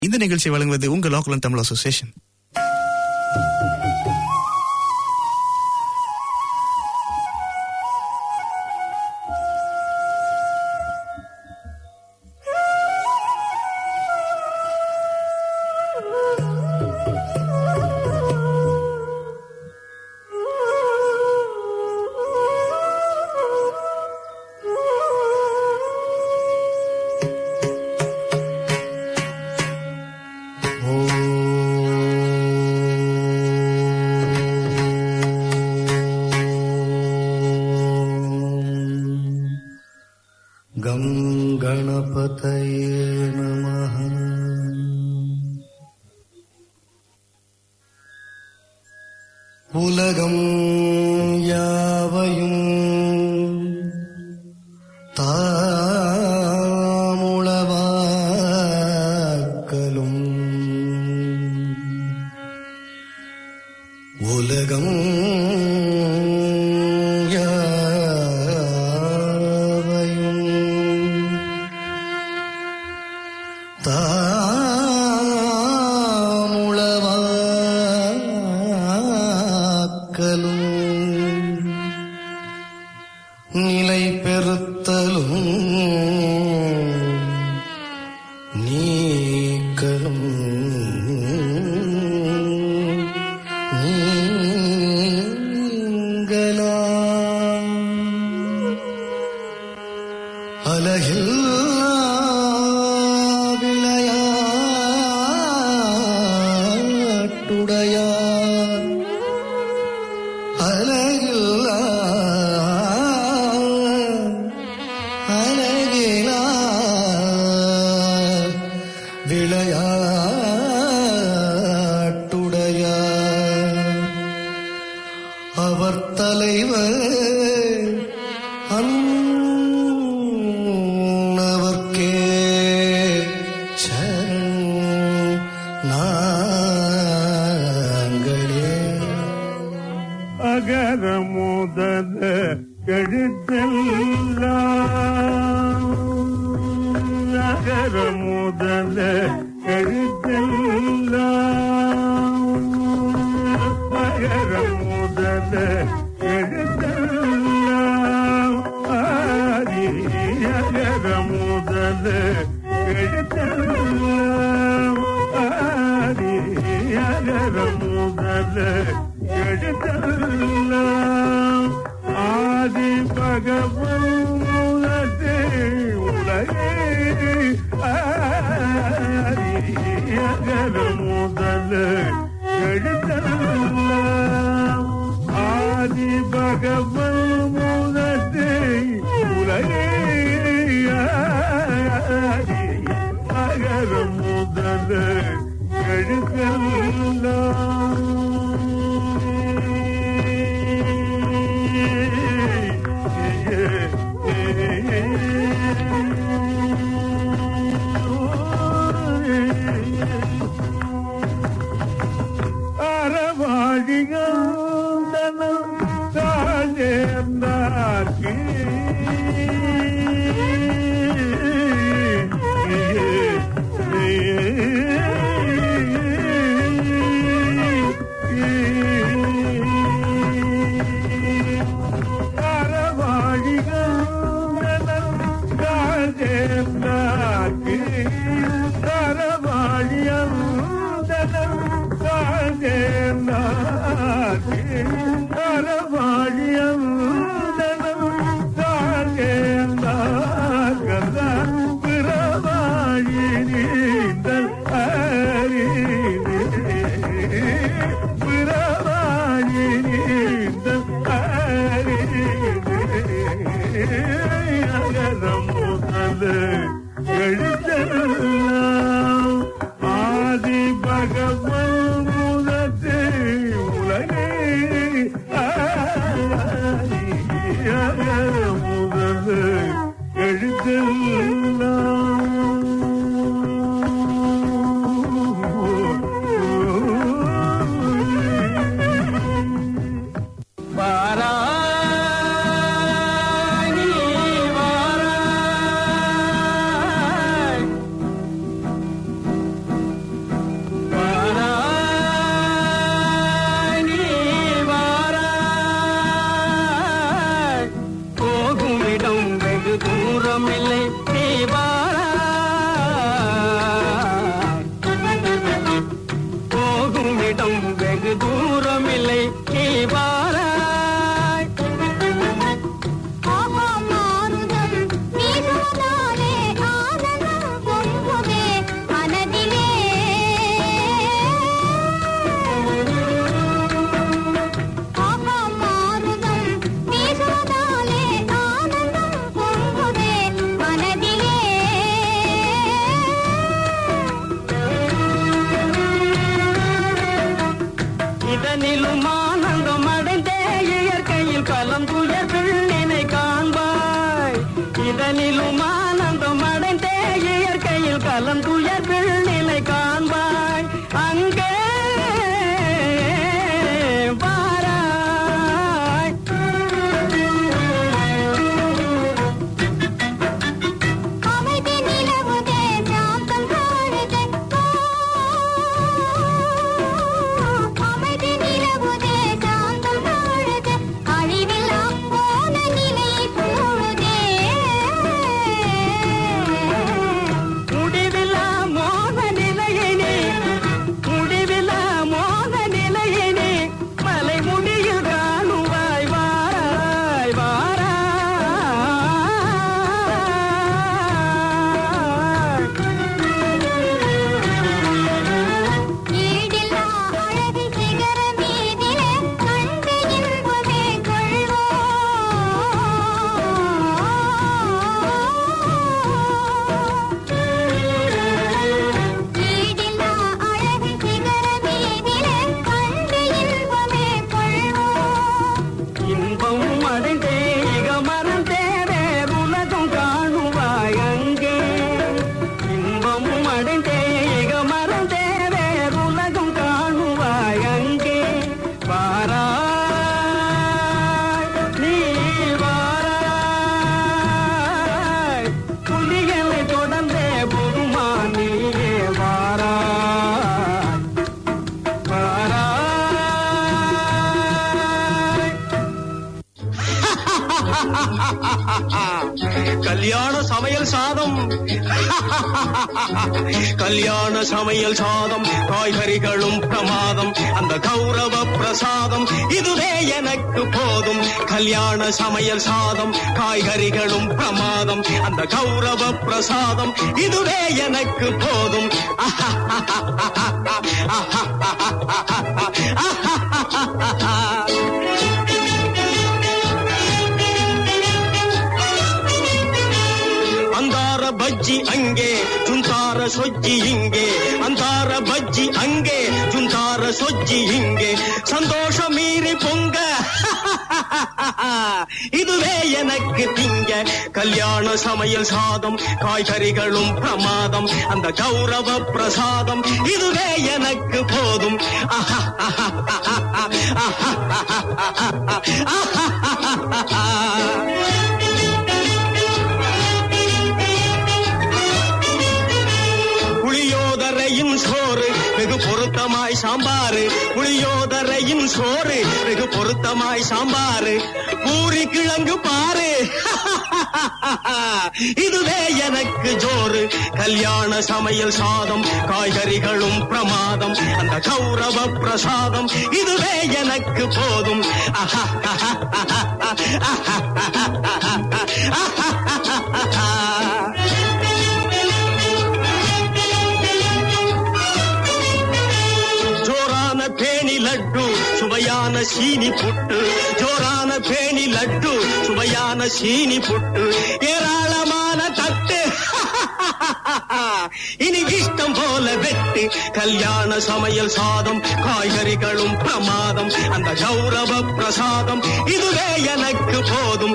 இந்த நிகழ்ச்சியை வழங்குவது உங்கள் லோக்கல் தமிழ் அசோசியேஷன் गं गणपतये नमः உலகம் யாவையும் தாமுளவாக்கலும் உலகம் யாவையும் தாமுளவாக்கலும் நிலை பெறுத்தலும் நீக்கலும் நீங்களாம் அலகில்லா விளையாட்டுடையார் அலகில்லா அலகிலா விளையாட்டுடையார் அவர் தலைவர் அன்னவர்க்கே சரண் நாங்களே அகர முதல கழுத்தெல்லாம் அகர முதல கழுத்தெல்லாம் அகர முதல கழுத்தெல்லாம் ஆதி அகர முதல கழுத்தெல்லாம் ஆதி அகர முதல எடுத்தெல்லாம் ஆதி பகவன் முதலே உலகே ஆதி அகர முதல எடுத்தெல்லாம் ஆதி பகவன் முதலே உலகே ஆதி அகர முதல அறவாழிகம் தாழ்ந்தார்க்கு ஆதி பகவன் முதத்தே உலகே இதனிலும் ஆனந்தம் அடைந்தே இயற்கையில் கலம் துயர் பிள்ளினை காண்பாய் இதனிலும் ஆனந்தம் அடைந்தே இயற்கையில் கலம் துயர் பிள்ளினை காண்பாய் அங்கே வாராய் அமைதி நிலவுதே சாந்தம் வாழுதே அமைதி நிலவுதே சாந்தம் வாழுதே அழிவில்லா போன நிலை சூழுதே முடிவில்லா மோக நிலையினே முடிவில்லா மோக நிலையினே மலை முடியில் காணுவாய் வாராய் வாராய் ஈடில்லா அழகு சிகர மீதிலே கண்டு இன்பமே கொள்வோம் ஈடில்லா அழகு சிகர மீதிலே கண்டு இன்பமே கொள்வோம் இன்பம் அடைந்தே இக மறந்தேரே உலகம் காணுவாய் அங்கே இன்பம் அடைந்தே இக மறந்தேரே உலகம் காணுவாய் அங்கே வாராய் நீ வாராய் புலிகளை தொடர்ந்தே புதுமா நீயே வாராய் வாராய் கல்யாண சமையல் சாதம் கல்யாண சமையல் சாதம் காய்கறிகளும் பிரமாதம் அந்த கௌரவ பிரசாதம் இதுவே எனக்கு போதும் கல்யாண சமையல் சாதம் காய்கறிகளும் பிரமாதம் அந்த கௌரவ பிரசாதம் இதுவே எனக்கு போதும் அந்தார பஜ்ஜி அங்கே ஜுந்தார சொஜ்ஜி இங்கே அந்தார பஜ்ஜி அங்கே ஜுந்தார சொஜ்ஜி இங்கே சந்தோஷம் மீறி பொங்க இதுவே எனக்கு திங்க கல்யாண சமையல் சாதம் காய்கறிகளும் பிரமாதம் அந்த கௌரவ பிரசாதம் இதுவே எனக்கு போதும் புளியோதரையின் சோறு வெகு பொருத்தமாய் சாம்பாரு புளியோதரையின் சோறு வெகு பொருத்தமாய் சாம்பாரு பூரி கிழங்கு பாரு இதுவே எனக்கு ஜோறு கல்யாண சமையல் சாதம் காய்கறிகளும் பிரமாதம் அந்த கௌரவ பிரசாதம் இதுவே எனக்கு போதும் ஜோரான பேணி லட்டு சுவையான சீனி புட்டு ஜோரான பேணி லட்டு சுவையான சீனி புட்டு ஏராளமான தட்டு இனி இஷ்டம் போல வெட்டு கல்யாண சமையல் சாதம் காய்கறிகளும் பிரமாதம் அந்த கௌரவ பிரசாதம் இதுவே எனக்கு போதும்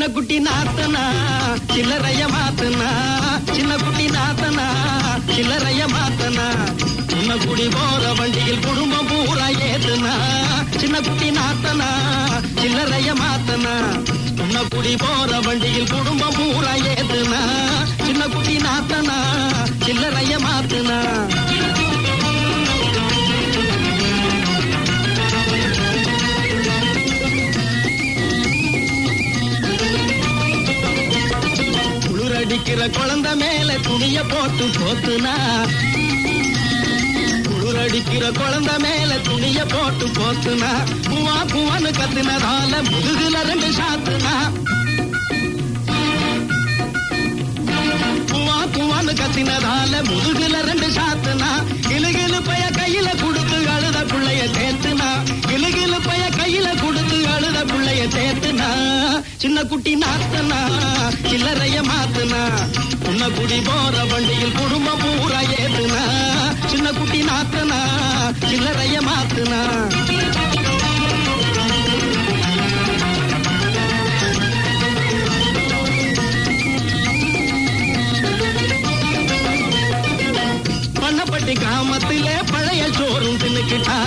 குட்டி நாத்தனா சில்லறைய மாத்தனா சின்ன குட்டி நாத்தனா சில்லறைய மாத்தனா சின்ன குடி போற வண்டியில் குடும்பம் பூரா ஏத்துனா சின்ன குட்டி நாத்தனா சில்லறைய மாத்தனா சின்ன குடி போற வண்டியில் குடும்பம் பூரா ஏத்துனா சின்ன குட்டி நாத்தனா சில்லறைய மாத்துனா குளிரடிக்கிற குழந்தை மேல துணிய போட்டு போத்துனா குளிரடிக்கிற குழந்தை மேல துணிய போட்டு போத்துனா பூவா பூவான்னு கத்துனதால முதுகுல ரெண்டு சாத்துனா பூவா பூவான்னு கத்தினதால முதுகுல ரெண்டு சாத்துனா கிளுகிளு பைய கையில கொடுத்து அழுத புள்ளைய சேர்த்துனா கிளுகிளு பைய கையில கொடுத்து அழுத புள்ளைய சேர்த்துனா சின்ன குட்டி நாத்தனா சில்லறைய மாத்துனா உன்ன குடி போற வண்டியில் குடும்பம் பூரா ஏத்துனா சின்ன குட்டி நாத்தனா சில்லறைய மாத்துனா பண்ணப்பட்டி கிராமத்திலே பழைய சோறும் தின்னுக்கிட்டா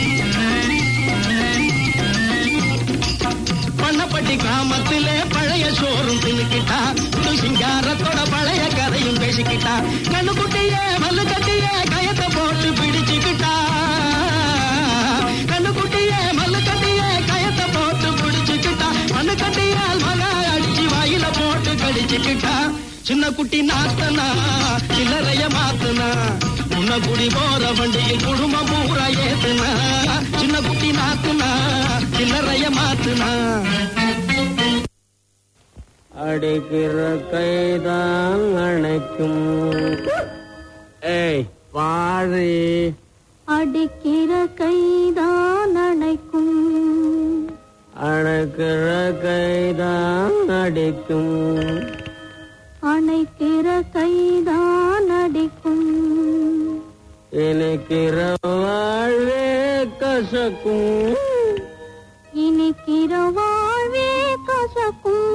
பண்ணப்பட்டி கிராமத்திலே பழைய சோறும் தின்னுக்கிட்டா புது சிங்காரத்தோட பழைய கதையும் பேசிக்கிட்டா கண்ணுக்குட்டியே மல்லு கட்டியே கயத்தை போட்டு பிடிச்சுக்கிட்டா கண்ணுக்குட்டியே மல்லு கட்டியே கயத்தை போட்டு பிடிச்சுக்கிட்டா மண்ணு கட்டியால் மக அடிச்சு வாயில போட்டு கடிச்சுக்கிட்டா சின்ன குட்டி நாத்தனா சில்லறைய மாத்துனா உன்ன குடி போற வண்டியில் குடும்பம் பூரா ஏத்துனா சின்ன குட்டி நாத்துனா சில்லறைய மாத்துனா அடிக்கிற கைதான் அணைக்கும் ஏய் பாரு அடிக்கிற கைதான் அணைக்கும் அணைக்கிற கைதான் அடிக்கும் அணைக்கிற கைதான் அடிக்கும் இணைக்கிற வாழ்வே கசக்கும் இனிக்கிற வாழ்வே கசக்கும்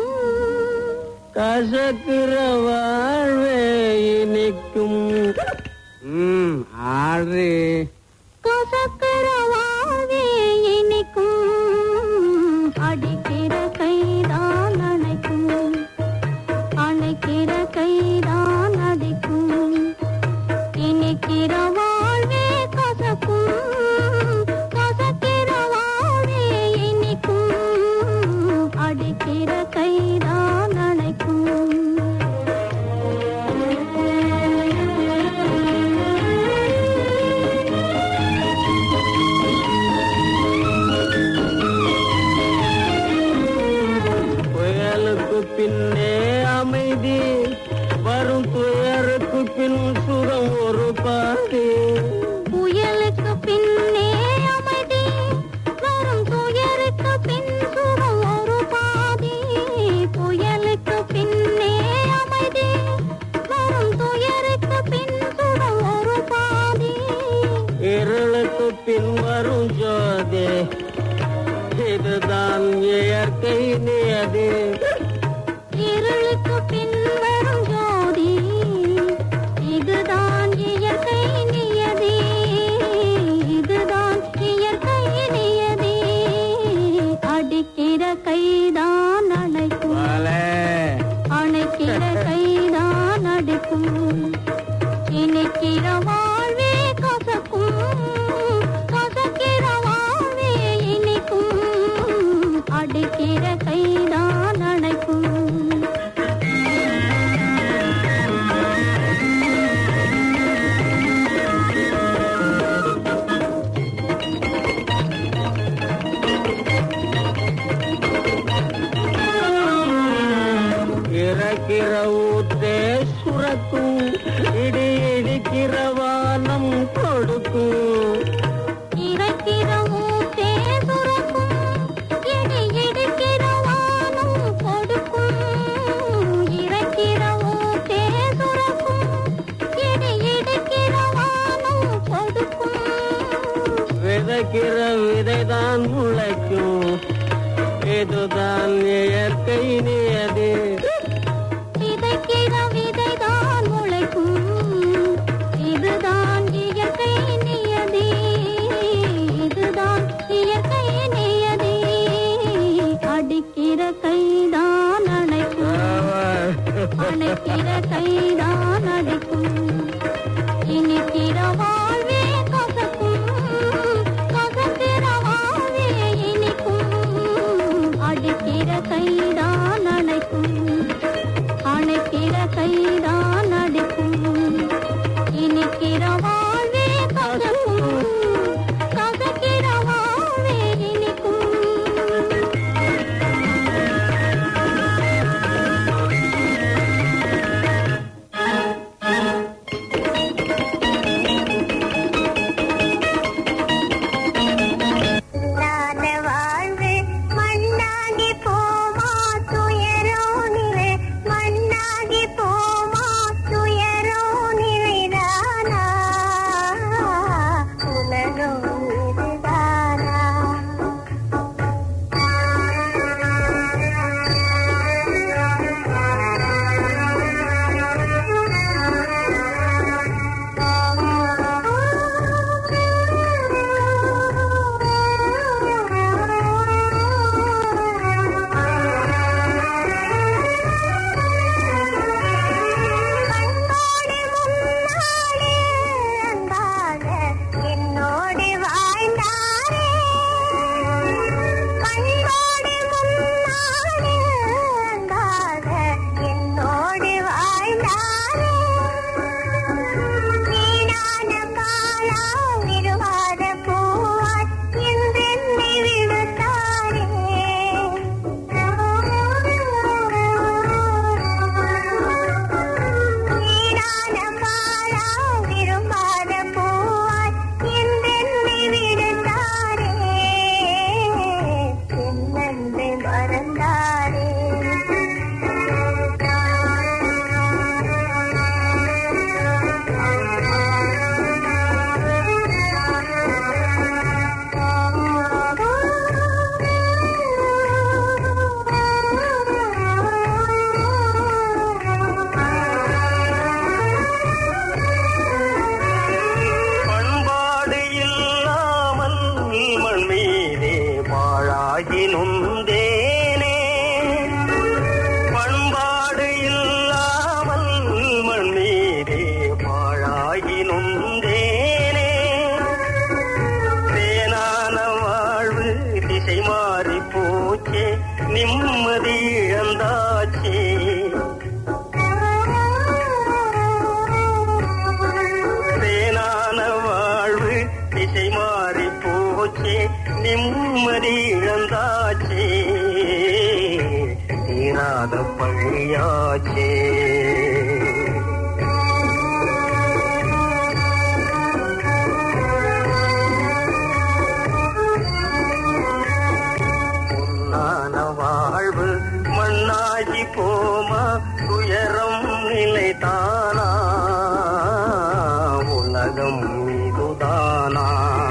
கசக்கிற வாழ்வே இனிக்கும் ம் ஆறு கசக்கிற வாழ்வே இனிக்கும் அடிக்கிற கைதான் அணைக்கும் அணைக்கிற கைதான் அடிக்கும் இனிக்கிற வாழ்வே கசக்கும் கசக்கிற வாழ்வே இனிக்கும் அடிக்கிற கைதான் அணைக்கும் புயலுக்கு பின்னே அமைதி வரும் துயருக்கு பின் சுகம் ஒரு பாதி புயலுக்கு பின்னே அமைதி வரும் துயருக்கு பின் சுகம் ஒரு பாதி புயலுக்கு பின்னே அமைதி வரும் துயருக்கு பின் சுகம் ஒரு பாதி இருளுக்கு பின் வரும் ஜோதி இதுதான் இயற்கை நியதி இருளுக்கு பின் வரும் ஜோதி இதுதான் இயற்கை நியதி இதுதான் இயற்கை நியதி அடிக்கிற கைதான் அணைக்கும் வாலே. அணைக்கிற கைதான் அடிக்கும் இனிக்கிற வாழ்வே கசக்கும் கசக்கிற வாழ்வே இனிக்கும் அடிக்கிற கைதான் அணைக்கும் இறக்கிற ஊத்தே சுரக்கும் இடி இடிக்கிற வானம் கொடுக்கும் இறக்கிற ஊத்தே சுரக்கும் இடி இடிக்கிற வானம் கொடுக்கும் இறக்கிற ஊத்தே சுரக்கும் இடி இடிக்கிற வானம் கொடுக்கும் விதைக்கிற விதைதான் முளைக்கும் இதுதான் இயற்கை நியதி விதைக்கிற விதைதான் முளைக்கும் இதுதான் இயற்கை நியதி இதுதான் இயற்கை நியதி அடிக்கிற கைதான் அணைக்கும் அணைக்கிற கைதான் அடிக்கும் இனிக்கிற வாழ்வே கசக்கும் கசக்கிற வாழ்வே இனிக்கும் அடிக்கிற கைதான் அணைக்கும் அணைக்கிற கைதான் அடிக்கும் இனிக்கிற வாழ்வே கசக்கும் கசக்கிற வாழ்வே இனிக்கும் இல்லாத வாழ்வு மண்ணாகி போமா துயரோ நிலை மண்ணாகி போமா துயரோ நிலைதானா உலகம் இதுதானா கண்ணோடு முன்னாலே அன்பாக என்னோடு வாழ்ந்தாரே கண்ணோடு முன்னாலே அன்பாக என்னோடு வாழ்ந்தாரே வீணான காலா விருவாத பூவாய் என்றென்னை விடுத்தாரே வீணான காலா விரும்பாத பூவாய் என்றென்னை விடுத்தாரே என்னென்று மறந்தாரே பண்பாடு இல்லாமல் மண் மீதே வாழாகி நொந்தேனே பண்பாடு இல்லாமல் மண் மீதே வாழாகி நொந்தேனே தேனான வாழ்வு திசை மாறி போச்சே நிம்மதி இழந்தாச்சே தேனான வாழ்வு திசை மாறி போச்சே நிம்மதி இழந்தாச்சே தீராத பழியாச்சே பொன்னான வாழ்வு மண்ணாகி போமா துயரம் நிலைதானா உலகம் இதுதானா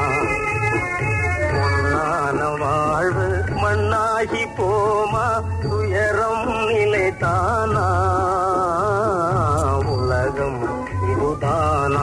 பொன்னான வாழ்வு மண்ணாகி போமா துயரம் நிலைதானா உலகம் இதுதானா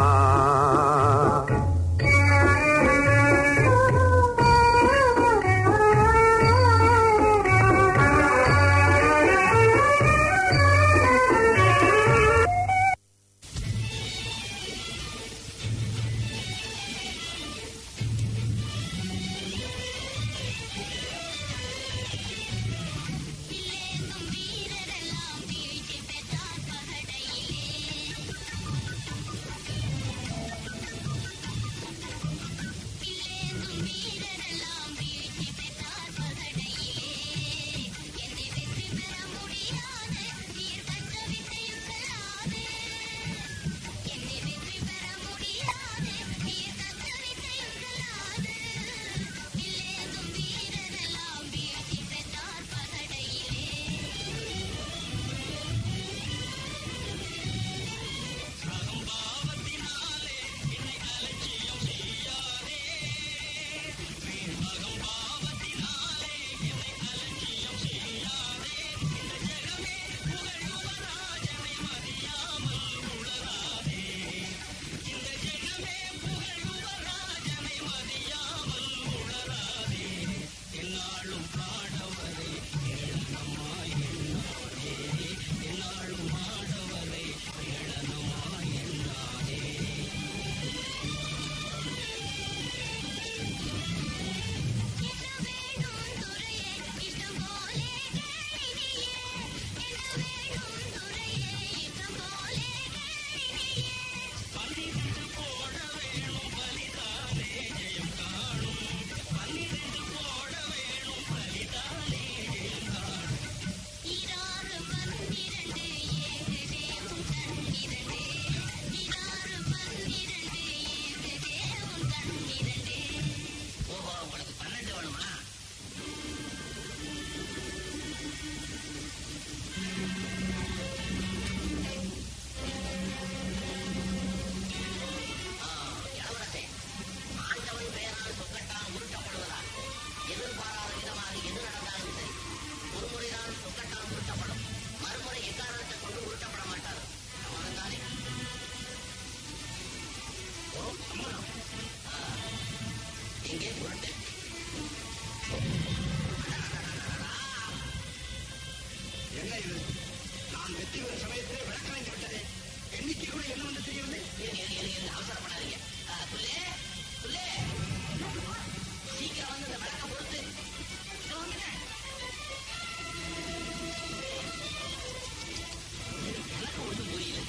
எங்கே புரண்டு என்ன இது நான் வெற்றி பெறும் சமயத்திலே விளக்கணைந்து விட்டது எண்ணிக்கை கூட என்ன வந்து தெரிகிறது அவசரப்படாதீங்க அஹ், புள்ளே புள்ளே சீக்கிரம் வந்து இந்த விளக்க பொறுத்து இதோ வந்துட்டேன் எனக்கு ஒன்றும் புரியல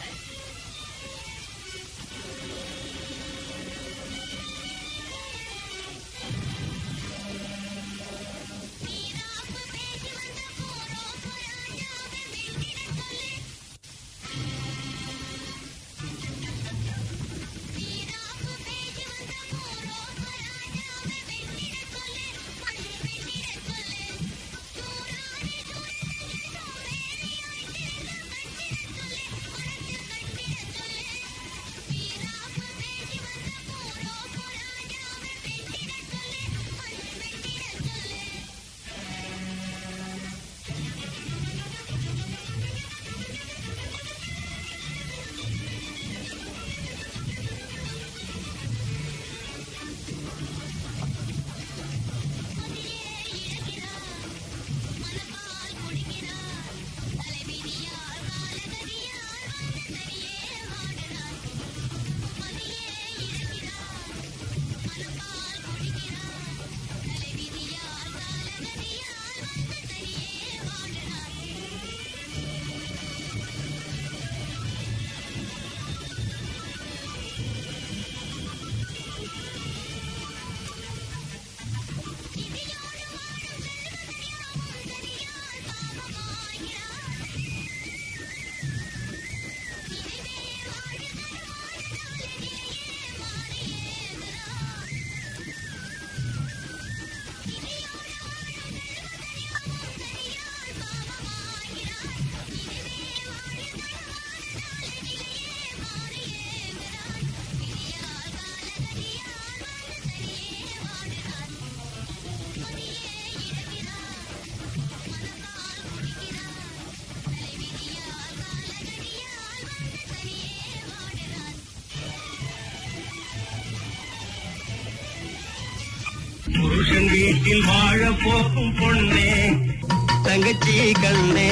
புருஷன் வீட்டில் வாழ போகும் பொண்ணே தங்கச்சி கண்ணே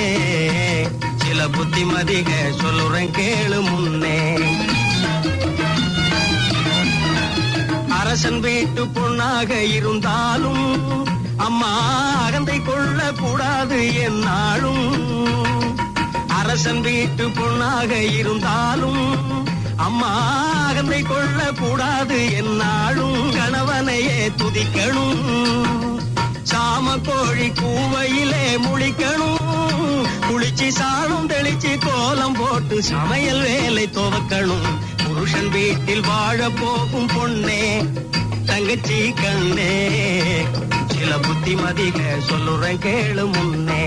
சில புத்திமதிக சொல்லுறேன் கேளு முன்னே அரசன் வீட்டு பொண்ணாக இருந்தாலும் அம்மா அகந்தை கொள்ள கூடாது என்னாலும் அரசன் வீட்டு பொண்ணாக இருந்தாலும் அம்மா அகந்தை கொள்ள கூடாது என்னாலும் கணவனையே துதிக்கணும் சாம கோழி கூவையிலே முழிக்கணும் குளிச்சு சாணம் தெளிச்சு கோலம் போட்டு சமையல் வேலை துவக்கணும் புருஷன் வீட்டில் வாழ போகும் பொண்ணே தங்கச்சி கண்ணே சில புத்திமதிக சொல்லுறேன் கேளு முன்னே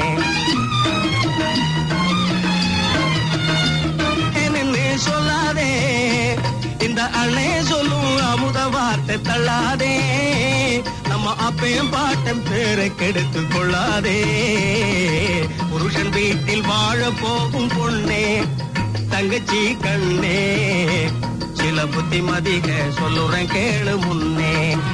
நின்னு சொல்லாதே இந்த அண்ணே சொல்லும் அமுத வார்த்தை தள்ளாதே நம்ம அப்பையும் பாட்டம் பேரை கெடுத்து கொள்ளாதே புருஷன் வீட்டில் வாழ போகும் பொண்ணே தங்கச்சி கண்ணே சில புத்திமதிக சொல்லுறேன் கேளு முன்னே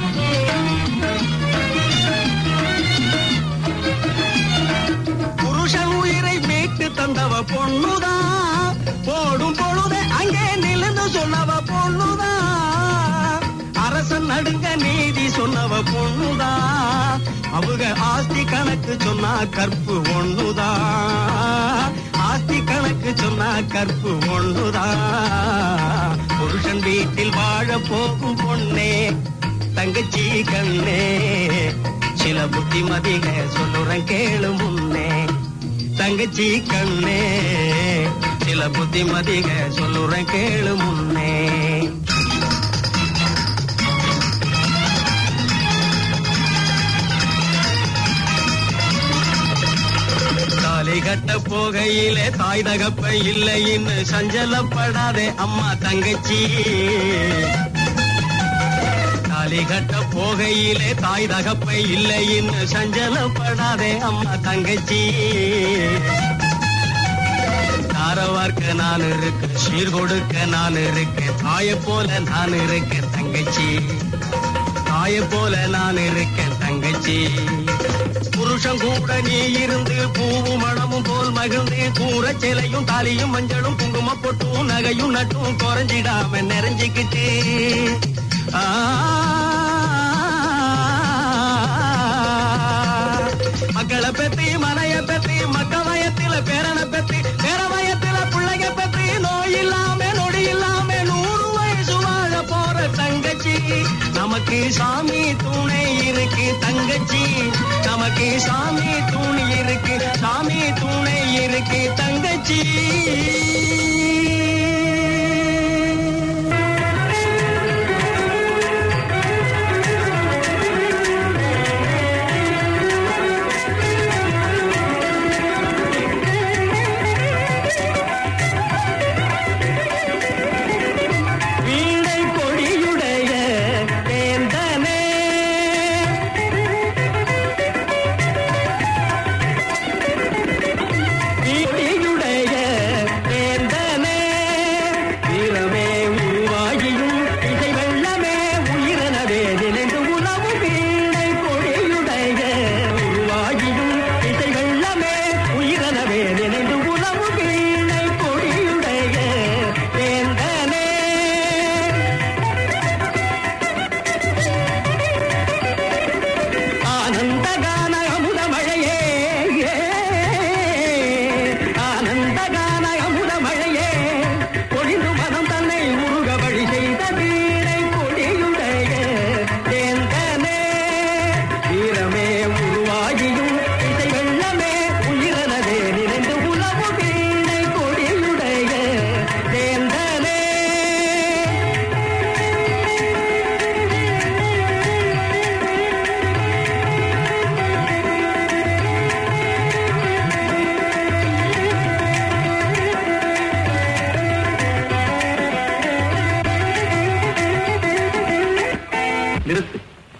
புருஷன் உயிரை மீட்டு தந்தவ பொண்ணுதான் போடும் பொழுதே அங்கே நிலந்து சொன்னவ பொண்ணுதான் அரசன் நடுங்க நீதி சொன்னவ பொண்ணுதான் அவங்க ஆஸ்தி கணக்கு சொன்னா கற்பு ஒண்ணுதான் ஆஸ்தி கணக்கு சொன்னா கற்பு ஒண்ணுதான் புருஷன் வீட்டில் வாழ போகும் பொண்ணே தங்கச்சி கண்ணே சில புத்திமதிக சொல்லுறேன் கேளு முன்னே தங்கச்சி கண்ணே சில புத்திமதிக சொல்லுறேன் கேளு முன்னே தாலி கட்ட போகையிலே தாய் தகப்ப இல்லைன்னு சஞ்சலப்படாதே அம்மா தங்கச்சி தாலி கட்ட போகையிலே தாய் தகப்பை இல்லைன்னு சஞ்சலப்படாதே அம்மா தங்கச்சி தாரவார்க்க நான் இருக்கு சீர் கொடுக்க நான் இருக்கேன் தாயை போல நான் இருக்கேன் தங்கச்சி தாய் தாயை போல நான் இருக்கேன் தங்கச்சி புருஷன் கூட நீ இருந்து பூவும் மணமும் போல் மகிழ்ந்து கூற சிலையும் தாலியும் மஞ்சளும் குங்கும பொட்டும் நகையும் நட்டும் குறைஞ்சிடாம நிறைஞ்சுக்கிட்டு ஆ மக்களை பெத்தி மனைய பெத்தி மக்க வயத்தில பேரனை பெத்தி பேர வயத்தில பிள்ளைய பெத்தி நோய் இல்லாம நொடி இல்லாம நூறு வயசு வாழ போற தங்கச்சி நமக்கு சாமி துணை இருக்கு தங்கச்சி நமக்கு சாமி துணை இருக்கு சாமி துணை இருக்கு தங்கச்சி வீணை கொடியுடைய வேந்தனே வீணையுடைய வேந்தனே வீரமே உருவாகியும் இசை வெள்ளமே உயிரனவே நினைந்து உணவு வீணை கொடியுடைய உருவாகியும் இசை வெள்ளமே உயிரனவே நினைந்து உணவு வீணை கொடியுடைய வேந்தனே ஆனந்த கான அமுத மழையே ஆனந்த கான அமுத மழையே பொழிந்து மனம் தன்னை உருக வழி செய்த வீரை கொடியுடைய தேந்தனே வீரமே உருவாகியும் இசை வெள்ளமே உயிரனதே நிறைந்து உலவு வீணை கொடியுடைய தேந்தனே நிறுத்து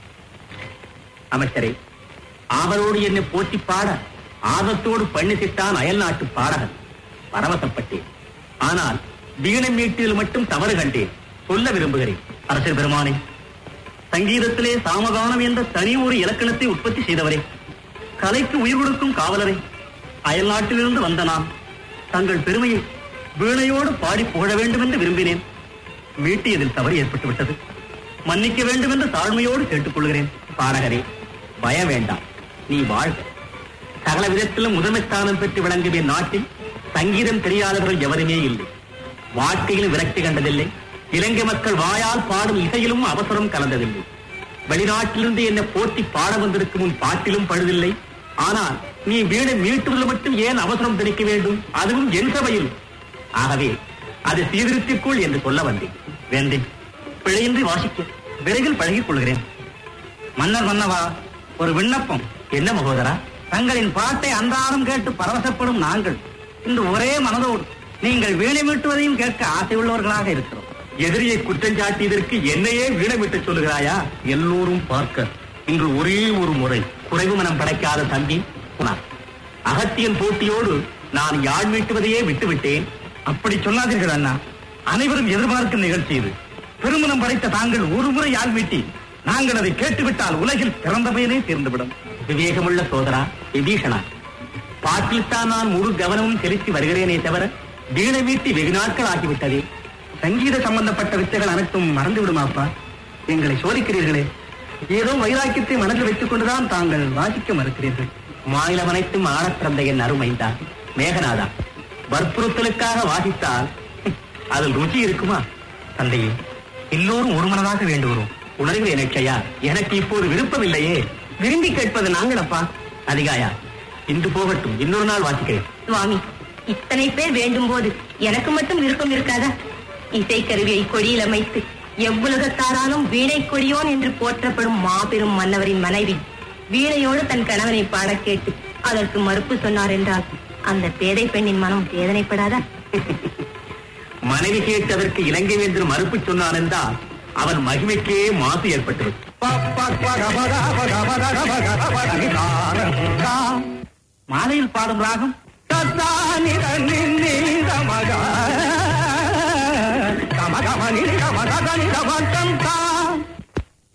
அமைச்சரே ஆவலோடு என்னை போற்றி பாட ஆர்வத்தோடு பண்ணிசித்தான் அயல் நாட்டு பாடகன் பரவசப்பட்டேன் ஆனால் வீணை மீட்டில் மட்டும் தவறு கண்டேன் சொல்ல விரும்புகிறேன் அரசர் பெருமானே சங்கீதத்திலே சாமகானம் என்ற தனி ஒரு இலக்கணத்தை உற்பத்தி செய்தவரே கலைக்கு உயிர் கொடுக்கும் காவலரே அயல் நாட்டிலிருந்து வந்த நான் தங்கள் பெருமையை வீணையோடு பாடி புகழ வேண்டும் என்று விரும்பினேன் மீட்டியதில் தவறு ஏற்பட்டு விட்டது மன்னிக்க வேண்டும் என்று தாழ்மையோடு கேட்டுக்கொள்கிறேன் பாடகரே பயம் வேண்டாம் நீ வாழ்க சகல விதத்திலும் முதன்மை ஸ்தானம் பெற்று விளங்கும் என் நாட்டில் சங்கீதம் தெரியாதவர்கள் எவருமே இல்லை வாழ்க்கையிலும் விரக்தி கண்டதில்லை இலங்கை மக்கள் வாயால் பாடும் இசையிலும் அவசரம் கலந்ததில்லை வெளிநாட்டிலிருந்து என்னை போட்டி பாட வந்திருக்கும் உன் பாட்டிலும் பழுதில்லை ஆனால் நீ வீணை மீட்டுவதில் மட்டும் ஏன் அவசரம் திணிக்க வேண்டும் அதுவும் என் சபையில் ஆகவே அது சீர்திருத்திக்குள் என்று சொல்ல வந்தேன் வேண்டேன் பிழையின்றி வாசிக்க விரைவில் பழகிக் கொள்கிறேன் மன்னர் மன்னவா ஒரு விண்ணப்பம் என்ன மகோதரா தங்களின் பாட்டை அன்றாடம் கேட்டு பரவசப்படும் நாங்கள் இன்று ஒரே மனதோடு நீங்கள் வீணை மீட்டுவதையும் கேட்க ஆசை உள்ளவர்களாக இருக்கிறோம் எதிரியை குற்றஞ்சாட்டியதற்கு என்னையே வீணை மீட்டு சொல்லுகிறாயா எல்லோரும் பார்க்க இன்று ஒரே ஒரு முறை குறைவு மனம் படைக்காத தம்பி நான். அகத்தியன் போட்டியோடு நான் யாழ் மீட்டுவதையே விட்டுவிட்டேன் அப்படி சொல்லாதீர்கள் அண்ணா அனைவரும் எதிர்பார்க்கும் நிகழ்ச்சி இது பெருமனம் படைத்த தாங்கள் ஒரு முறை யாழ் மீட்டி நாங்கள் அதை கேட்டுவிட்டால் உலகில் பிறந்த பயனே தீர்ந்துவிடும் விவேகமுள்ள சோதரா விபீஷணா பாட்டில் தான் நான் முழு கவனமும் செலுத்தி வருகிறேனே தவிர வீணை மீட்டி வெகு நாட்கள் ஆகிவிட்டதே சங்கீத சம்பந்தப்பட்ட வித்தைகள் அனைத்தும் மறந்து விடுமாப்பா எங்களை சோதிக்கிறீர்களே ஏதோ வைராக்கியத்தை மனதில் வைத்துக் கொண்டுதான் தாங்கள் வாசிக்க மறுக்கிறீர்கள் மாநிலம் அனைத்தும் ஆடப் பிறந்த என் அருமைந்தா மேகநாதா வற்புறுத்தலுக்காக வாசித்தால் அதில் ருச்சி இருக்குமா தந்தையே எல்லோரும் ஒரு மனதாக வேண்டுகிறோம் உணர்கிறேன் அக்ஷயா எனக்கு இப்போது விருப்பமில்லையே விரும்பி கேட்பது நாங்களப்பா அதிகாயா இன்று போகட்டும் இன்னொரு நாள் வாசிக்கிறேன் சுவாமி இத்தனை பேர் வேண்டும் போது எனக்கு மட்டும் விருப்பம் இருக்காதா இசைக்கருவியை கொடியில் அமைத்து எவ்வுலகத்தாராலும் வீணை கொடியோன் என்று போற்றப்படும் மாபெரும் மன்னவரின் மனைவி வீணையோடு தன் கணவனை பாடக் கேட்டு அதற்கு மறுப்பு சொன்னார் என்றால் அந்த பேதை பெண்ணின் மனம் வேதனைப்படாதா மனைவி கேட்டதற்கு இலங்கை என்று மறுப்பு சொன்னான் என்றால் அவன் மகிமைக்கே மாசு ஏற்பட்டது மாலையில் பாடும் ராகம்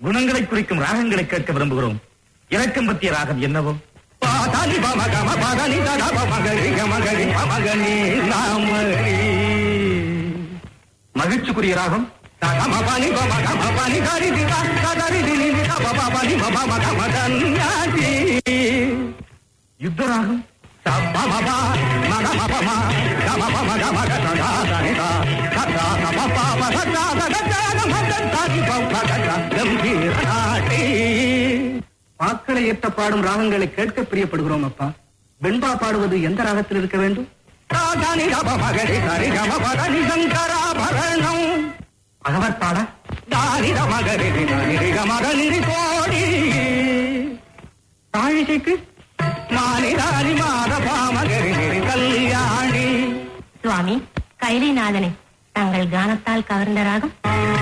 குணங்களை குறிக்கும் ராகங்களை கேட்க விரும்புகிறோம் இலக்கம் பற்றிய ராகம் என்னவோ பாதானி பமகம பதனி தடப மகரி கமகரி பமகனி நாமரி மகிழ்ச்சிக்குரிய ராகம் தகம பனி பமகம பனி கரி திகா கதரி தினி திகா பப பனி பப மகம தன்யாதி யுத்த ராகம் சப்பமப மகமபம கமபம கம கதா தனிதா கதா கமப பதா கதா கமதா பதா கம்பீர நாட்டி பாக்களை ஏற்ற பாடும் ராகங்களை கேட்க பிரியப்படுகிறோம் அப்பா வெண்பா பாடுவது எந்த ராகத்தில் இருக்க வேண்டும் ராஜானி ரப மகரி சரி கம பதனி சங்கராபரணம் பகவத் பாட தானித மகரி நிரிக மகனிரி கோடி தாழிசைக்கு மானிதானி மாத பாமகரி நிரி கல்யாணி சுவாமி கைலிநாதனை தங்கள் கானத்தால் கவர்ந்த ராகம்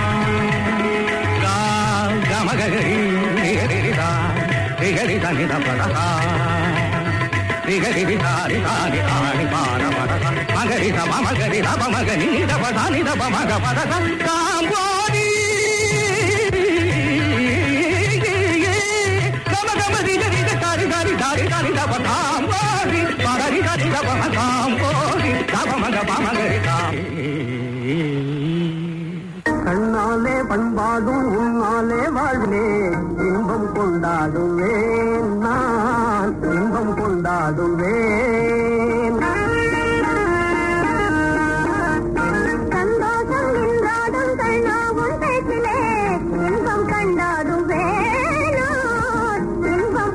கமகரி நிகரிதா நிகரி தனித பதகா நிகரி தாரி தாரி தாரி பார பதக மகரி தம மகரி தப மகரி நித பதானி தப மக பதக காம்போதி கம கம ரிக ரிக தாரி தாரி தாரி தாரி தப காம்போதி பதரி தாரி தப ம காம்போதி தப மக பமகரி தாரி கண்ணாலே பண்பாடும் உன்னாலே வாழ்வே இன்பம் கொண்டாடுவேன் நான் இன்பம் கொண்டாடுவேன் சந்தோஷம் நின்றாடும் கண்ணாவும் பேச்சிலே இன்பம் கண்டாடுவேன் நான் இன்பம்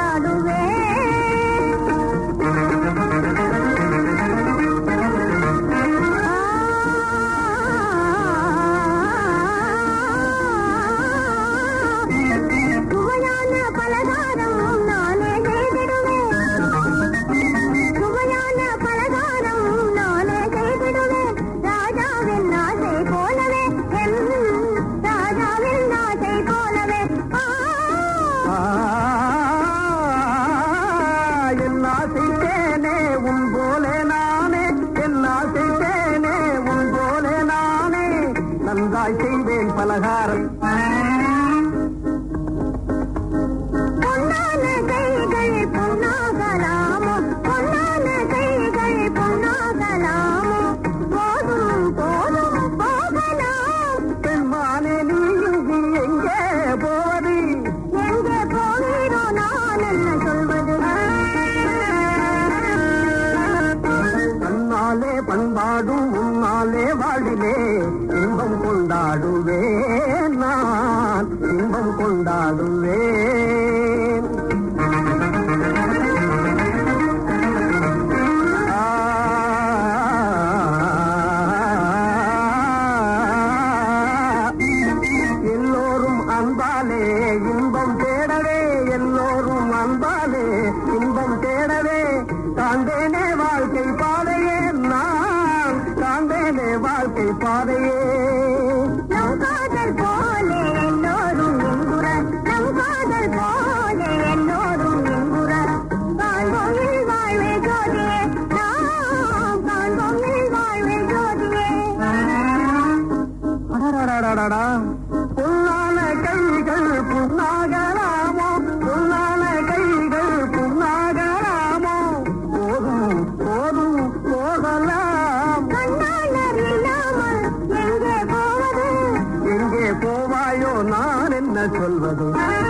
கண்டாடுவேன் சுவையான பலகாரம் நானே செய்திடுவேன் சுவையான பலகாரம் நானே செய்திடுவேன் ராஜாவின் ஆசை போலவே என் ராஜாவின் ஆசை போலவே ஆ என் ஆசைத்தேனே உன் போலே நானே என் ஆசைத்தேனே உன் போலே நானே நன்றாய் செய்வேன் பலகாரம் பொன்னான கைகள் பொன்னாகலாமோ பொன்னான கைகள் பொன்னாகலாமோ போதும் போதும் போகலாம் பெண்மானே நீ எங்கே போவது எங்கே போகிறோ நான் என்ன சொல்வது தன்னாலே பண்பாடும் உன்னாலே வாழிலே இன்பம் கொண்டாடுவேன் நான் இன்பம் கொண்டாடுவேன் எல்லோரும் அன்பாலே இன்பம் தேடவே எல்லோரும் அன்பாலே இன்பம் தேடவே காண்பேனே வாழ்க்கை பாதையே நான் காண்பேனே வாழ்க்கை பாதையே நம் காதல் போலே எல்லோரும் எங்குற நம் காதல் போலே எல்லோரும் எங்குற காண்போம் இல் வாழ்வே ஜோதியே நாம் காண்போம் இல் வாழ்வே ஜோதியே அடடடடடடா. பொன்னான கைகள் புண்ணாகலாமோ பொன்னான கைகள் புண்ணாகலாமோ போதும் போதும் போகலாம் கண்ணால் அறியாமல் எங்கே போவது எங்கே போவாயோ நான் என்ன சொல்வது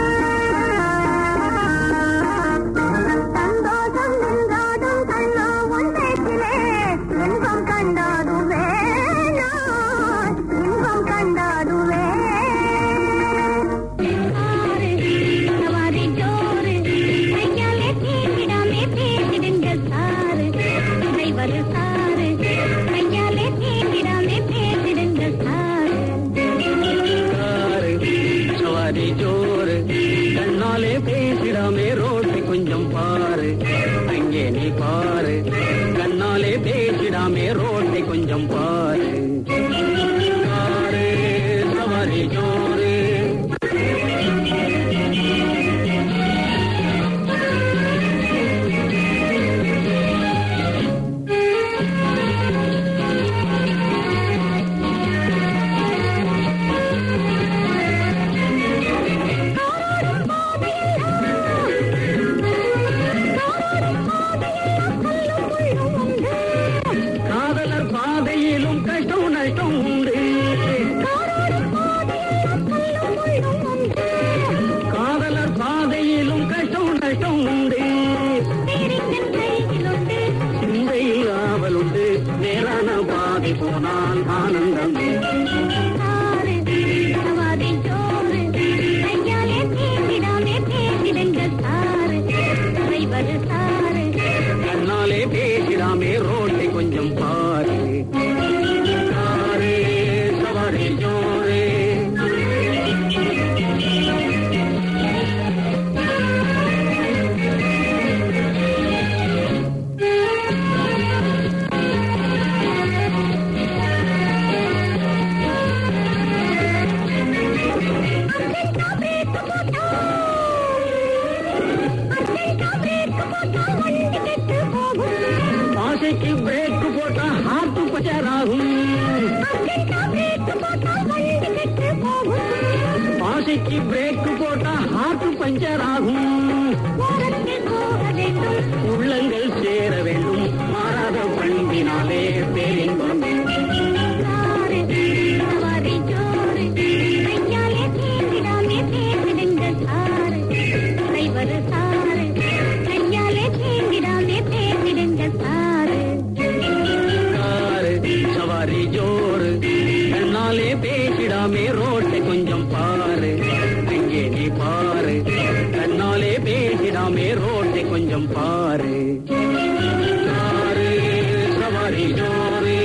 சந்தோஷம் நின்றாடும் கண்ணா உன் பேச்சிலே இன்பம் கண்டாடுவே நான் இன்பம் கண்டாடுவே சவாரி ஜோறு கையாலே தீண்டிடாமே பேசிடுங்க சாரு டிரைவர் சாரு கையாலே தீண்டிடாமே பேசிடுங்க சாரு சவாரி ஜோறு கண்ணாலே பேசிடாமே ரோட்டை கொஞ்சம் பாரு அங்கே நீ பாரு கண்ணாலே பேசிடாமே ரோட்டை கொஞ்சம் பாரு பாரு சவாரி ஜோறு வண்டிக்கு பிரேக் போட்டா ஹார்ட் பஞ்சர் ஆகும் ஓரத்தில் போக வேண்டும் உள்ளங்கள் சேர வேண்டும் மாறாத பண்பினாலே பேரின்பம் சாரு சவாரி ஜோரு கையாலே தீண்டிடாமே பேசிடுங்க சாரு டிரைவர் சாரு கையாலே தீண்டிடாமே பேசிடுங்க சாரு காரு சவாரி ஜோரு கண்ணாலே பேசிடாமே ரோட்டை கொஞ்சம் பாரு அங்கே நீ பாரு கண்ணாலே பேசிடாமே ரோட்டை கொஞ்சம் பாரு காரு சவாரி ஜோரு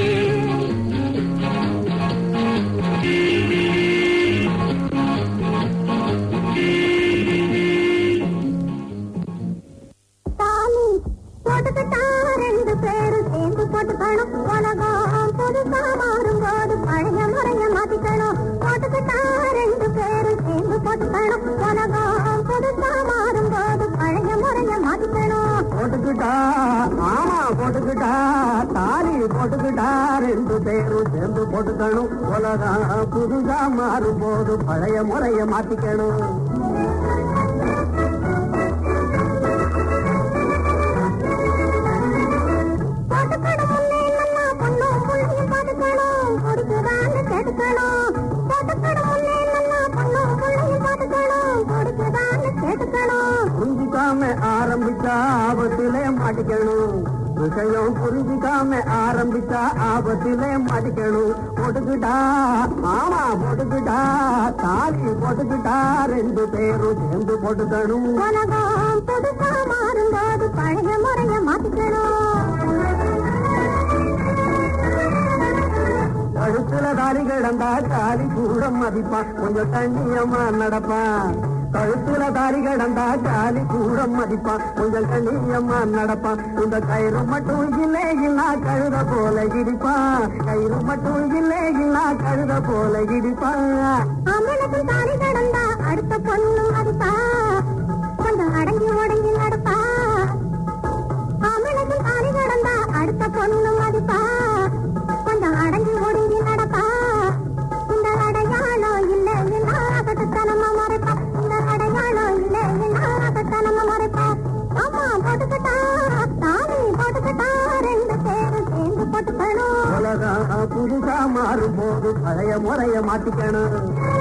தாலி போட்டுக்கிட்டா ரெண்டு பேரும் சேர்ந்து போட்டுக்கணும் உலகம் புதுசா மாறும்போது பழைய முறைய மாத்திக்கணும் போட்டுக்கிட்டா ரெண்டு பேரும் சேர்ந்து போட்டுக்கணும் உலகம் புதுசா மாறும்போது பழைய முறைய மாத்திக்கணும் போட்டுக்கிட்டா ஆமா போட்டுக்கிட்டா தாலி போட்டுக்கிட்டா ரெண்டு பேரும் சேர்ந்து போட்டுக்கணும் உலகம் புதுசா மாறும் போது பழைய முறைய மாத்திக்கணும் போட்டுக்கணும் முன்னே நல்லா பொண்ணும் புள்ளையும் பாத்துக்கணும் கொடுக்குதான்னு கேட்டுக்கணும் போட்டுக்கணும் முன்னே நல்லா பொண்ணும் புள்ளையும் பாத்துக்கணும் கொடுக்குதான்னு கேட்டுக்கணும் புரிஞ்சுக்காம ஆரம்பிச்சா ஆபத்திலே மாட்டிக்கணும் விஷயம் புரிஞ்சுக்காம ஆரம்பிச்சா ஆபத்திலே மாட்டிக்கணும் போட்டுக்கிட்டா ஆமா போட்டுக்கிட்டா தாலி போட்டுக்கிட்டா ரெண்டு பேரும் சேர்ந்து போட்டுக்கணும் உலகம் புதுசா மாறும்போது பழைய முறைய மாத்திக்கணும் கழுத்துல தாலி கிடந்தா தாலி கூட மதிப்பான் கொஞ்சம் தண்ணியம்மா நடப்பான் கழுத்துல தாலி கிடந்தா தாலி கூட மதிப்பான் கொஞ்சம் தண்ணியம்மா நடப்பான் இந்த கயிறு மட்டும் இல்லை இல்லா கழுத போல இடிப்பான் கயிறு மட்டும் இல்லை இல்லா கழுத போல இடிப்பான் அமலுக்கு தாலி கடந்தா அடுத்த பொண்ணும் அதுப்பா கொஞ்சம் அடங்கி ஒடங்கி நடப்பா அமலுக்கு தாலி கடந்தா அடுத்த பொண்ணும் அதுப்பா கொஞ்சம் அடங்கி ஒடுங்கி நடப்பா இந்த அடையாளம் இல்லை கட்டுத்தனமா மறைப்பா இந்த அடையாளம் இல்லை கட்டுத்தனமா மறைப்பா ஆமா போட்டுக்கிட்டா தாலி போட்டுக்கிட்டா ரெண்டு பேரும் சேர்ந்து போட்டுக்கணும் உலகம் புதுசா மாறும் போது பழைய முறைய மாத்திக்கணும்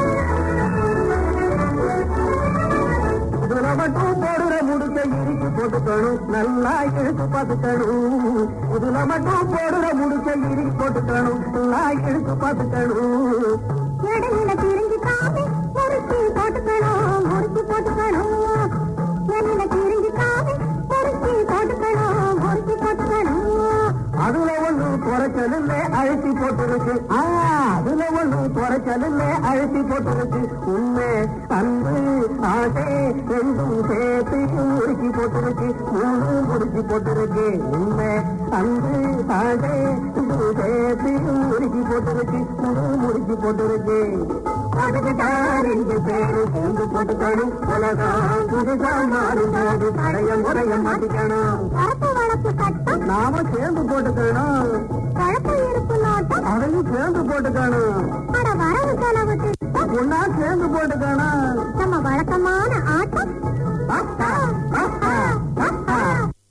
இதுல மட்டும் போடுற முடிச்ச இறுக்கி போட்டுக்கணும் நல்லா இழுத்து பார்த்துக்கணும் இதுல மட்டும் போடுற முடிச்ச இறுக்கி போட்டுக்கணும் நல்லா இழுத்து பார்த்துக்கணும் இடையில திரிஞ்சுக்காம முறுக்கி போட்டுக்கணும் முறுக்கி போட்டுக்கணும் இடையில திரிஞ்சுக்காம முறுக்கி போட்டுக்கணும் முறுக்கி போட்டுக்கணும் அதுல ஒண்ணு குறைச்சலில்ல அழுத்தி போட்டுருக்கு ஆ, அதுல ஒண்ணு குறைச்சலில்ல அழுத்தி போட்டுருக்கு உண்மை அன்பு ஆசை ரெண்டும் சேர்த்து முறுக்கி போட்டுருக்கு மூணு முறுக்கி போட்டுருக்கு உண்மை அன்பு ஆசை ரெண்டும் சேர்த்து முறுக்கி போட்டுருக்கு மூணு முறுக்கி போட்டுருக்கு போட்டுக்கிட்டா ரெண்டு பேரு சேர்ந்து போட்டுக்கணும் உலகம் புதுசா மாறும் போது பழைய முறைய மாட்டிக்கணும் வரப்பு வளர்ப்பு கட்டம் நாம சேர்ந்து போட்டுக்கணும் கழப்பு இருப்பு நோட்டம் அதையும் சேர்ந்து போட்டுக்கணும் அட வரவு செலவு திட்டம் ஒன்னா சேர்ந்து போட்டுக்கணும் நம்ம வழக்கமான ஆட்டம் ஆஹா, ஆஹா, ஆஹா.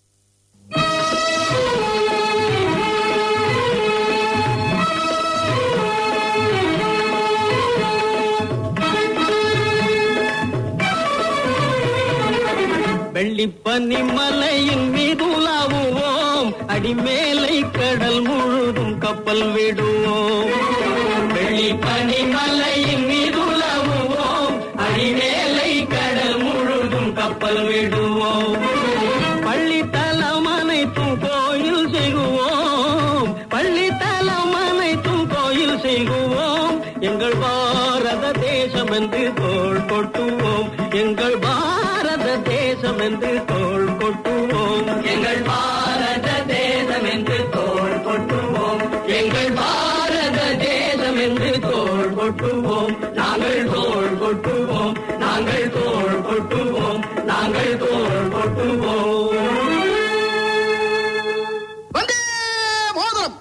வெள்ளிப்பனி மலையின் மீதுலாவுவோம் அடிமேலை கடல் முழுதும் கப்பல் விடுவோம் வெள்ளிப்பனி மலையின் மீதுலாவுவோம் அடிமேலை கடல் முழுதும் கப்பல் விடுவோம் பள்ளித்தலம் அனைத்தும் கோயில் செய்குவோம் பள்ளித்தலம் அனைத்தும் கோயில் செய்குவோம் எங்கள் பாரத தேசம் என்று தோள் கொட்டுவோம் எங்கள் பாரத தேசம் என்று தோள் கொட்டுவோம் எங்கள் பாரத தேசம் என்று தோள் கொட்டுவோம் எங்கள் பாரத தேசம் என்று தோள் கொட்டுவோம் நாங்கள் தோள் கொட்டுவோம் நாங்கள் தோள் கொட்டுவோம் நாங்கள் தோள் கொட்டுவோம் வந்தே மோதிரம்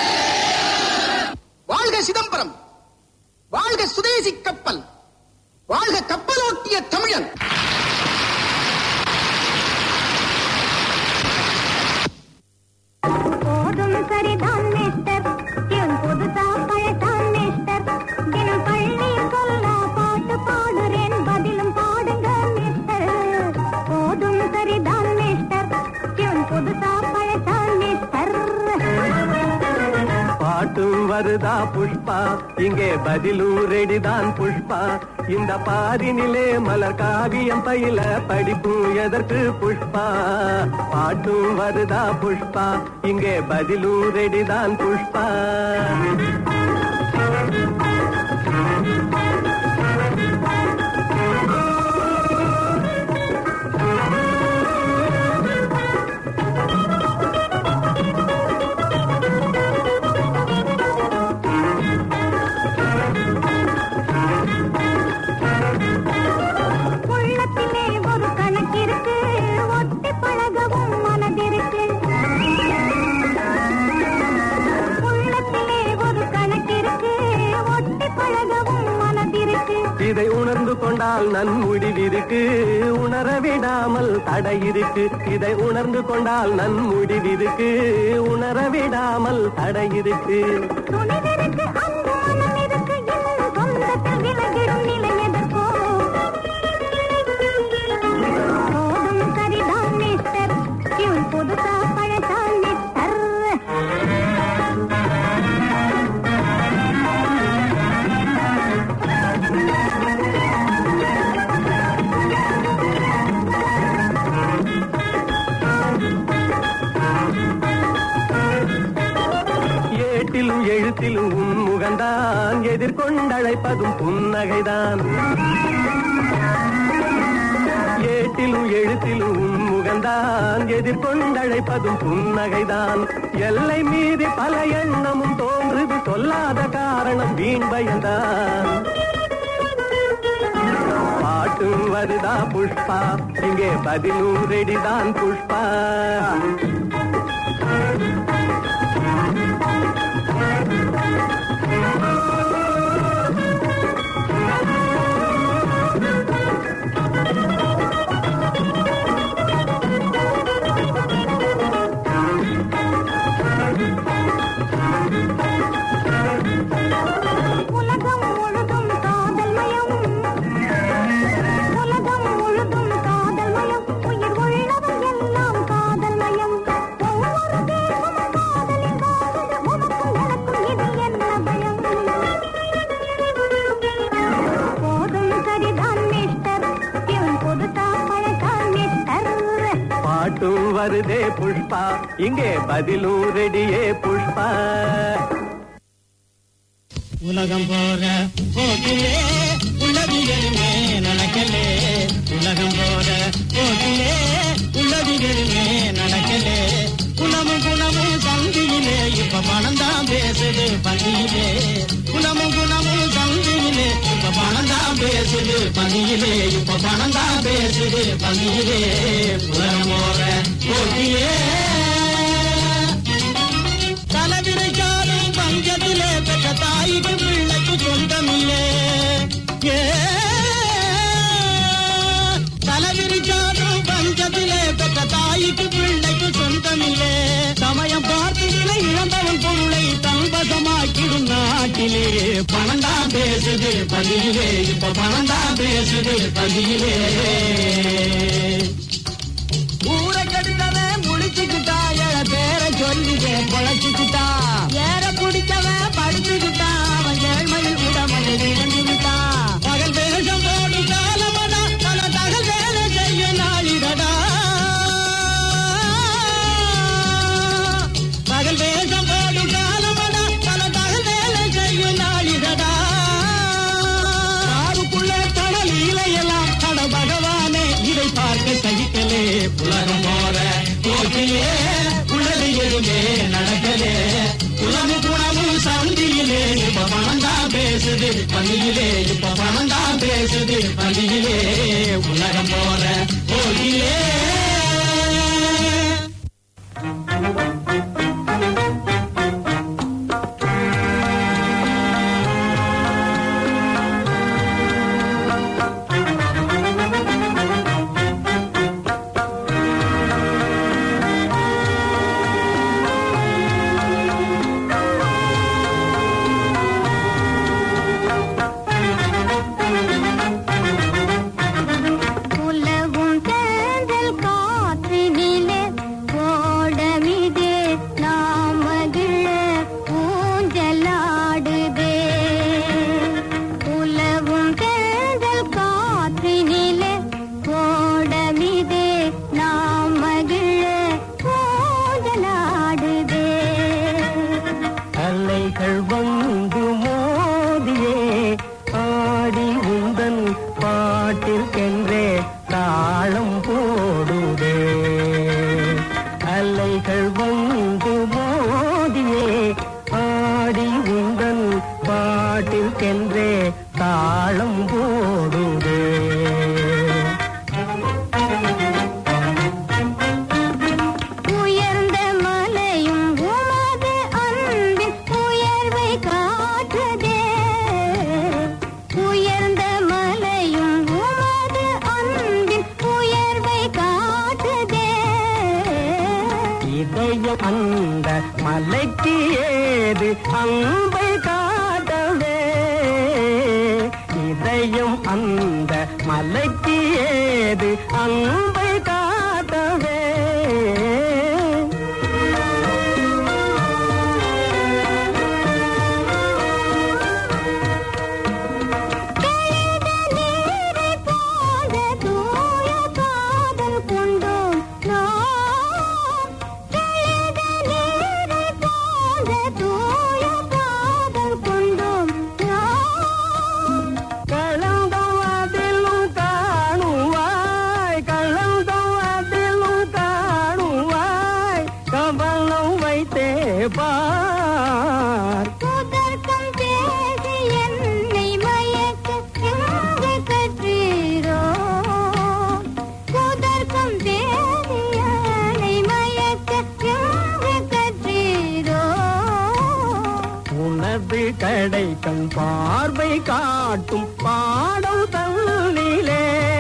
வாழ்க சிதம்பரம் வாழ்க சுதேசி கப்பல் வாழ்க கப்பலோட்டிய தமிழன் போதும் சரிதான் மிஸ்டர் டியூன் புதுசா பழசான் மிஸ்டர் தினம் பள்ளியில் சொல்ல பாட்டு பாடுறேன் பதிலும் பாடுங்க மிஸ்டர் போதும் சரிதான் மிஸ்டர் டியூன் புதுசா பழசான் மிஸ்டர் பாட்டும் வருதா புஷ்பா இங்கே பதிலும் ரெடிதான் புஷ்பா இந்த பாரினிலே மலர் காவியம் பயில படிப்பும் எதற்கு புஷ்பா பாட்டும் வருதா புஷ்பா இங்கே பதிலும் ரெடிதான் புஷ்பா உள்ளத்திலே ஒரு கணக்கிருக்கு ஒட்டி பழகவும் மனதிருக்கு உள்ளத்திலே ஒரு கணக்கிருக்கு ஒட்டி பழகவும் மனதிருக்கு இதை உணர்ந்து கொண்டால் நன்முடிவிருக்கு உணர விடாமல் தடை இருக்கு இதை உணர்ந்து கொண்டால் நன்முடிவிருக்கு உணர விடாமல் தடை இருக்கு துணிவிருக்கு அன்பு மனம் இருக்கு இன்னும் சொந்தத்தில் விலகிடும் நிலை எதற்கோ போதும் சரிதான் மிஸ்டர் டியூன் புதுசா பழசான் மிஸ்டர் ஏட்டிலும் எழுத்திலும் உன் முகந்தான் எதிர்கொண்டழைப்பதும் புன்னகைதான் ஏட்டிலும் எழுத்திலும் உன் முகந்தான் எதிர்கொண்டழைப்பதும் புன்னகைதான் எல்லை மீறி பல எண்ணமும் தோன்றுது சொல்லாத காரணம் வீண் பயந்தான் பாட்டும் வருதா புஷ்பா இங்கே பதிலும் ரெடிதான் புஷ்பா உலகம் முழுதும் காதல் மயம் உலகம் முழுதும் காதல் மயம் உயிர் உள்ளவன் எல்லாம் காதல் மயம் ஒவ்வொரு தேசமும் காதலின் காதல் உனக்கும் எனக்கும் இதில் என்ன பயம் போதும் சரிதான் மிஸ்டர் இவன் புதுசா பழசான் மிஸ்டர் பாட்டும் வருதே புஷ்பா இங்கே பதிலும் ரெடியே புஷ்பா உலகம் போற போக்கிலே உள்ளது எதுவுமே நடக்கலே உலகம் போற போக்கிலே உள்ளது எதுவுமே நடக்கலே குணமும் குணமும் சந்தியிலே இப்ப பணம் தான் பேசுது பந்தியிலே குணமும் குணமும் சந்தியிலே இப்ப பணம் தான் பேசுது பந்தியிலே இப்ப பணம் தான் பேசுது பந்தியிலே உலகம் போற போக்கிலே தலைவிரைச்சாலும் பஞ்சத்திலே பெற்ற தாய்க்கு பிள்ளைக்கு சொந்தமில்லே ஏ தலைவிரிச்சாலும் பஞ்சத்திலே பெற்ற தாய்க்கு பிள்ளைக்கு சொந்தமில்லே சமயம் பார்த்துகளை இழந்தவன் பொருளை தம்பசமாக்கிடும் நாட்டிலே பணம்தான் பேசுது பதியிலே இப்ப பணம்தான் பேசுது பதியிலே ஊரை கடிதவன் முழிச்சுக்கிட்டா எழ பேரை சொல்லிக்க பொழைச்சுக்கிட்டா ஏற பிடிச்சவன் படிச்சுக்கிட்டா அவன் ஏழ்மையில் உடமையை இழந்துவிட்டா பகல் வேஷம் போடு காலமடா பல தகல் வேலை செய்ய நாளிடடா பகல் வேஷம் போடு காலமடா பல தகல் வேலை செய்ய நாளிடடா காருக்குள்ளே தடல் இலையெல்லாம் தட பகவானே இதை பார்க்க சகிக்கலே உலகம் போற போக்கிலே உலகு எதுவுமே நடக்கலே குலமு குணமும் சந்தியிலே இப்ப பணம் தான் பேசுது பந்தியிலே இப்ப பணம் தான் பேசுது பந்தியிலே உலகம் போற போக்கிலே தாளம் போடுதே அலைகள் வந்து மோதியே ஆடி உந்தன் பாட்டிற்கென்றே தாளம் போடுதே உயர்ந்த மலையும் உமது அன்பின் உயர்வை காட்டுதே உயர்ந்த மலையும் உமது அன்பின் உயர்வை காட்டுதே இதயம் அந்த மலைக்கு ஏது அன்பை காட்டவே இதயம் அந்த மலைக்கு ஏது அன்பை காட்டவே நீரை போன்ற தூய காதல் கொண்டோம் நாம் கழுத நீரை போன்ற தூய காதல் கொண்டோம் நாம் கலந்தம் அதிலும் காணுவாய் கலந்தம் அதிலும் காணுவாய் கவனம் வைத்தே பார் புதர்க்கம் பேசி என்னை மயக்க எங்கு கற்றீரோ புதர்க்கம் பேசி என்னை மயக்க எங்கு கற்றீரோ உனது கடை கண் பார்வை காட்டும் பாடம் தன்னிலே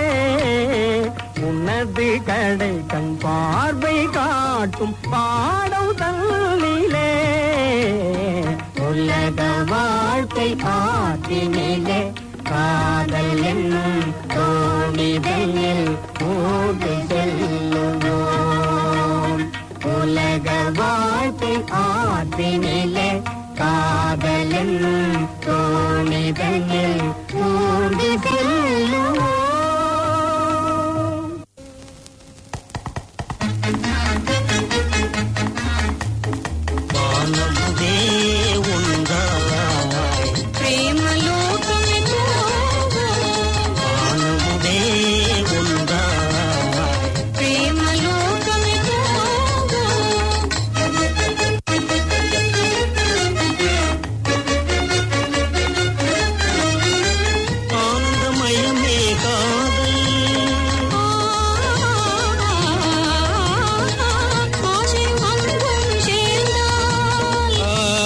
உனது கடை கண் பார்வை காட்டும் பாடம் தன்னிலே உலக வாழ்க்கை ஆற்றினிலே காதல் என்னும் தோணிதையில் ஊடு செல்லுவோம் உலக வாழ்க்கை ஆற்றினிலே காதல் என்னும் தோணிதையில் ஊடு செல்லுவோம் வானமுதே உண்டாய் ప్రేమలోకమే வானமுதே உண்டாய் ప్రేమలోకమే ஆனந்தமயமே காதல் ஆசை அன்பும் சேர்ந்தால்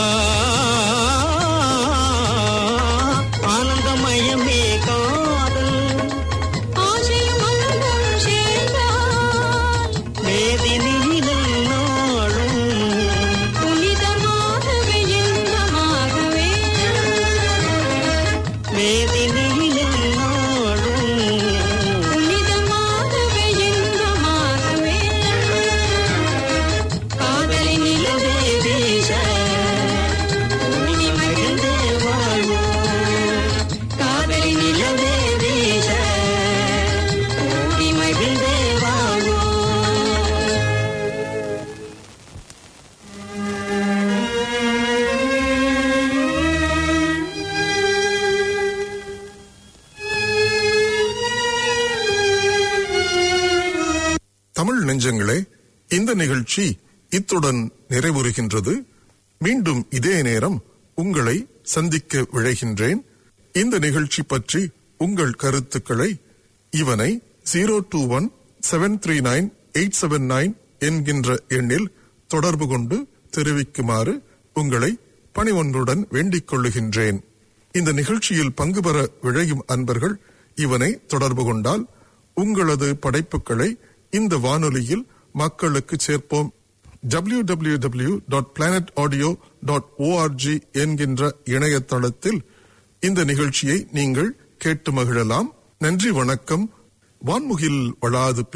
ஆனந்தமயமே காதல் ஆசையும் அன்பும் சேர்ந்தால் வேதினியிலும் நாளும் புனிதமாகவே இன்பமாகவே வேதினியிலும் நாளும் புனிதமாகவே இன்பமாகவே காதலின் நிலவே வீச இனி மகிழ்ந்தே வாழ்வோம் காதலின் நிலவே வீச இனி மகிழ்ந்தே வாழ்வோம் தமிழ் நெஞ்சங்களே இந்த நிகழ்ச்சி இத்துடன் நிறைவுறுகின்றது மீண்டும் இதே நேரம் உங்களை சந்திக்க விழைகின்றேன் இந்த நிகழ்ச்சி பற்றி உங்கள் கருத்துக்களை இவனை zero two one seven three nine eight seven nine என்கின்ற எண்ணில் தொடர்பு கொண்டு தெரிவிக்குமாறு உங்களை பணிவொன்றுடன் வேண்டிக் கொள்ளுகின்றேன் இந்த நிகழ்ச்சியில் பங்கு பெற விழையும் அன்பர்கள் இவனை தொடர்பு கொண்டால் உங்களது படைப்புகளை இந்த வானொலியில் மக்களுக்கு சேர்ப்போம் W W W dot planet audio dot ORG என்கின்ற இணையதளத்தில் இந்த நிகழ்ச்சியை நீங்கள் கேட்டு மகிழலாம் நன்றி வணக்கம் வான்முகில் வளாது